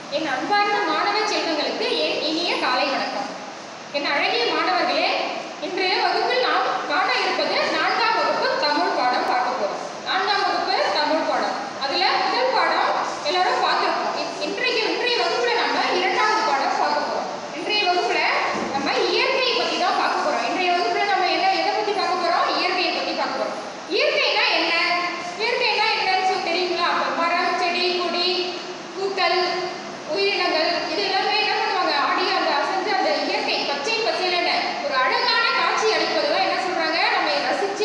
என் அன்பார்ந்த மாணவ செல்வங்களுக்கு என் இனிய காலை வணக்கம் என் அழகிய மாணவர்களே இன்றைய வகுப்பில் நாம் காண இருப்பது நான்காம் வகுப்பு தமிழ் பாடம் பார்க்க போறோம் நான்காம் வகுப்பு தமிழ் பாடம் அதுல முதல் பாடம் எல்லாரும் பார்த்துருக்கோம் இ- இன்றைக்கு இன்றைய வகுப்புல நம்ம இரண்டாவது பாடம் பார்க்க போறோம் இன்றைய வகுப்புல நம்ம இயற்கையை பத்தி தான் பார்க்க போறோம் இன்றைய வகுப்புல நம்ம என்ன எதை பத்தி பார்க்க போறோம் இயற்கையை பத்தி பார்க்க போறோம் இயற்கைனா என்ன இயற்கைனா என்னன்னு சொல்லி தெரியுங்களா அப்ப மரம் செடி கொடி பூக்கள் உயிரினங்கள் இது எல்லாமே என்ன பண்ணுவாங்க ஆடி அந்த அசைஞ்சு அந்த இயற்கை பச்சை பச்சையில ஒரு அழகான காட்சி அளிப்பது தான் என்ன சொல்றாங்க நம்ம ரசித்து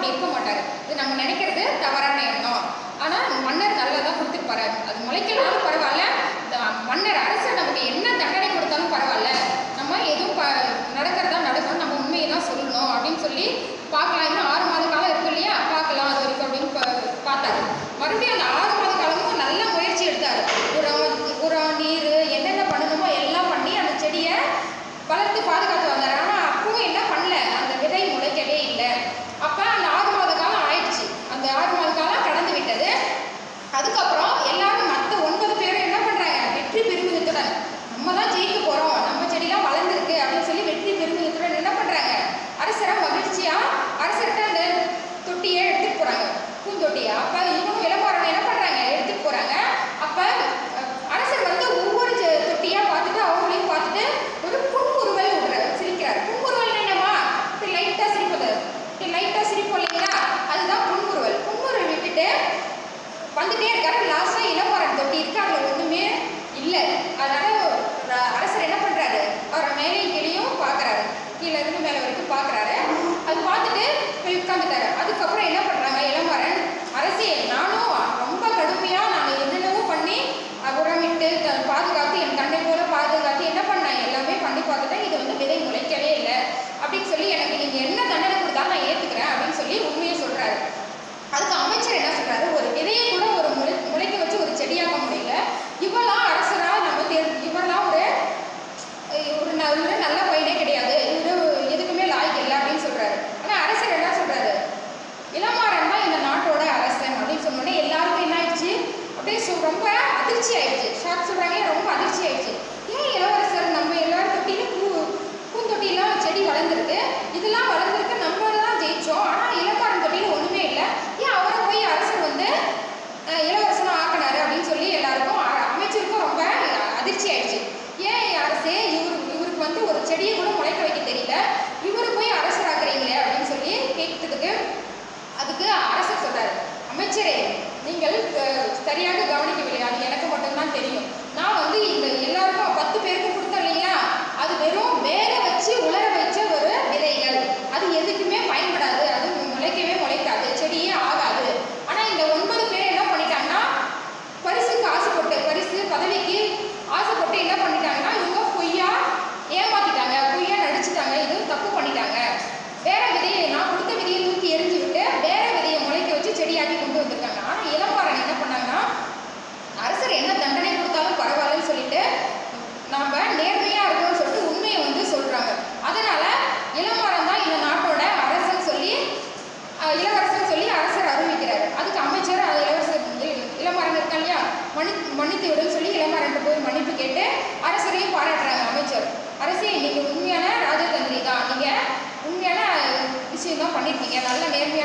அப்படி இருக்க மாட்டார் இது நம்ம நினைக்கிறது தவறான எண்ணம் ஆனால் மன்னர் நல்லா தான் கொடுத்துருப்பாரு அது முளைக்கலனாலும் பரவாயில்ல இந்த மன்னர் அரசர் நமக்கு என்ன தண்டனை கொடுத்தாலும் பரவாயில்ல நம்ம எதுவும் ப நடக்கிறதா நடக்கும் நம்ம உண்மையை தான் சொல்லணும் அப்படின்னு சொல்லி பார்க்கலாம் இன்னும் ஆறு மாத காலம் இருக்கு இல்லையா பார்க்கலாம் அது வரைக்கும் அப்படின்னு பா- பார்த்தாரு மறுபடியும் அந்த ஆறு மாத காலமும் நல்ல முயற்சி எடுத்தார் உரம் உரம் நீர் என்னென்ன பண்ணணுமோ எல்லாம் பண்ணி அந்த செடியை வளர்த்து பாதுகாத்து வந்தார் ஆனால் அப்பவும் என்ன பண்ணல அந்த விதை முளைக்கவே இல்லை அப்போ அந்த ஆறு மாத காலம் ஆயிடுச்சு அந்த ஆறு மாத காலம் கடந்து விட்டது அதுக்கப்புறம் எல்லாரும் மற்ற ஒன்பது பேரும் என்ன பண்ணுறாங்க வெற்றி பெருமிதத்துடன் நம்ம தான் ஜெயிக்க போகிறோம் நம்ம செடிலாம் வளர்ந்துருக்கு அப்படின்னு சொல்லி வெற்றி பெருமிதத்துடன் என்ன பண்ணுறாங்க அரசரை மகிழ்ச்சியாக அரசர்கிட்ட அந்த தொட்டியை எடுத்துகிட்டு போகிறாங்க பூந்தொட்டியை அப்போ இவனும் இளமாறன் என்ன பண்ணுறாங்க எடுத்துகிட்டு போகிறாங்க அப்போ அரசர் வந்து ஒவ்வொரு செ- தொட்டியா பார்த்துட்டு அவங்களையும் பார்த்துட்டு ஒரு புன்முறுவல் விடுறாரு சிரிக்கிறார் புன்முறுவல் என்னம்மா இப்படி லைட்டாக சிரிப்பது இப்படி லைட்டாக சிரிப்போம் இல்லைங்களா அதுதான் புன்முறுவல் புன்முறுவல் விட்டுட்டு வந்துட்டே இருக்காரு லாஸ்ட்டாக இளமாறன் தொட்டி இருக்கு அதில் ஒன்றுமே இல்லை அதனால ர- அரசர் என்ன பண்ணுறாரு அவரை மேலேயும் கீழேயும் பார்க்குறாரு கீழே இருந்து மேலே வரைக்கும் பார்க்குறாரு அது பார்த்துட்டு போய் உட்காந்துட்டாரு அதுக்கப்புறம் என்ன பண்ணுறாங்க இளமாறன் அரசே நானும் ரொம்ப கடுமையாக நான் என்னென்னவோ பண்ணி அஹ், உரமிட்டு த- பாதுகாத்து என் தன்னை போல பாதுகாத்து என்ன பண்ணேன் எல்லாமே பண்ணி பார்த்துட்டேன் இது வந்து விதை முளைக்கவே இல்லை அப்படின்னு சொல்லி எனக்கு நீங்கள் என்ன தண்டனை கொடுத்தாலும் நான் ஏற்றுக்கிறேன் அப்படின்னு சொல்லி உண்மையை சொல்கிறாரு அதுக்கு அமைச்சர் என்ன சொல்றாரு ஒரு விதையை கூட ஒரு முளை முளைக்க வச்சு ஒரு செடியாக்க முடியல இவெல்லாம் அரசரா நம்ம தேர் இவரெல்லாம் ஒரு அஹ் ஒரு ந- இவரு நல்ல பையனே கிடையாது இவரு எதுக்குமே லாய்க்கு இல்லை அப்படின்னு சொல்றாரு ஆனா அரசர் என்ன சொல்றாரு இளமாறன் தான் இந்த நாட்டோட அரசன் அப்படின்னு சொன்னோடனே எல்லாருக்கும் என்ன ஆயிடுச்சு அப்படியே சொ- ரொம்ப அதிர்ச்சி ஆயிடுச்சு ஷாக் சொல்றாங்க ரொம்ப அதிர்ச்சி ஆயிடுச்சு ஏன் இளவரசர் நம்ம எல்லாரும் தொட்டிலும் பூ பூந்தொட்டிலாம் செடி வளர்ந்துருக்கு இதெல்லாம் வளர்ந்துருக்கு நம்ம தான் ஜெயிச்சோம் ஆனால் இளமாறன் தொட்டியில் ஒன்றுமே இல்லை ஏன் அவரை போய் அரசர் வந்து அஹ், இளவரசனா ஆக்கினாரு அப்படின்னு சொல்லி எல்லாருக்கும் அ- அமைச்சருக்கும் ரொம்ப அதிர்ச்சி ஆயிடுச்சு ஏன் அரசே இவரு இவருக்கு வந்து ஒரு செடியை கூட முளைக்க வைக்க தெரியல இவரு போய் அரசர் ஆக்குறீங்களே அப்படின்னு சொல்லி கேட்டதுக்கு அதுக்கு அரசர் சொல்றாரு அமைச்சரே நீங்கள் அஹ், சரியாக கவனிக்கவில்லை அது எனக்கு மட்டும்தான் தெரியும் நான் வந்து இந்த எல்லாருக்கும் பத்து பேருக்கு கொடுத்தேன் இல்லைங்களா அது வெறும் வேக வச்சு உலர வச்ச ஒரு விதைகள் அது எதுக்குமே பயன்படாது அது முளைக்கவே முளைக்காது செடியே ஆகாது ஆனா இந்த ஒன்பது பேர் என்ன பண்ணிட்டாங்கன்னா பரிசுக்கு ஆசைப்பட்டு பரிசு பதவிக்கு ஆசைப்பட்டு என்ன பண்ணிட்டாங்கன்னா இவங்க பொய்யா ஏமாத்திட்டாங்க பொய்யா நடிச்சிட்டாங்க இது தப்பு பண்ணிட்டாங்க வேற விதையை நான் கொடுத்த விதையை தூக்கி எரிஞ்சு விட்டு வேற விதையை முளைக்க வச்சு செடியாக்கி கொண்டு வந்திருக்காங்க ஆனா இளம்பாரன் என்ன பண்ணாங்கன்னா அரசர் என்ன தண்டனை கொடுத்தாலும் பரவாயில்லன்னு சொல்லிட்டு நாம நேர்மையா இருக்கணும்னு சொல்லிட்டு உண்மையை வந்து சொல்றாங்க அதனால இளமாறன் தான் இந்த நாட்டோட அரசன் சொல்லி அஹ், இளவரசன் சொல்லி அரசர் அறிவிக்கிறாரு அதுக்கு அமைச்சர் அது இளவரசர் இ- இளமாறன் இருக்கா இல்லையா மன்னி மன்னித்து விடுன்னு சொல்லி இளமாறன் போய் மன்னிப்பு கேட்டு அரசரையும் பாராட்டுறாங்க அமைச்சர் அரசே நீங்க உண்மையான ராஜதந்திரி தான் நீங்க உண்மையான விஷயம் தான் பண்ணியிருக்கீங்க நல்ல நேர்மையா